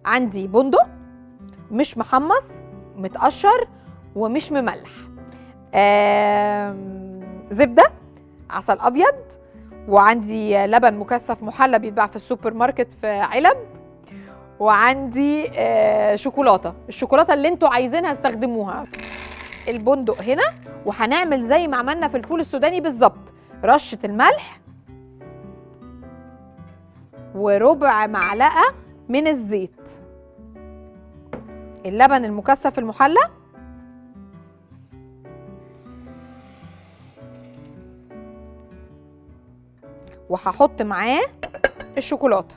عندي بندق مش محمص متقشر ومش مملح آم، زبده عسل ابيض وعندي لبن مكثف محلى بيتباع في السوبر ماركت في علب وعندي آه، شوكولاته الشوكولاته اللي انتوا عايزينها استخدموها البندق هنا وهنعمل زي ما عملنا في الفول السوداني بالظبط رشه الملح وربع معلقه من الزيت اللبن المكثف المحلى وهحط معاه الشوكولاته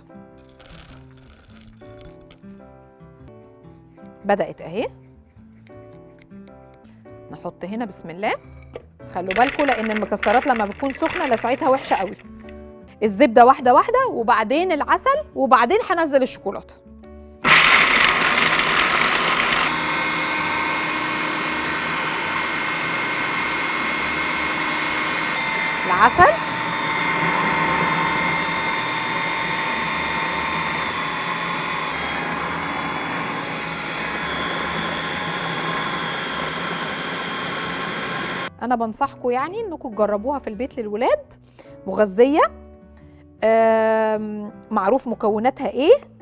بدأت اهي نحط هنا بسم الله خلوا بالكم لان المكسرات لما بتكون سخنه لسعتها وحشه قوي الزبده واحده واحده وبعدين العسل وبعدين هنزل الشوكولاته العسل انا بنصحكم يعني انكم تجربوها في البيت للولاد مغذيه آم، معروف مكوناتها ايه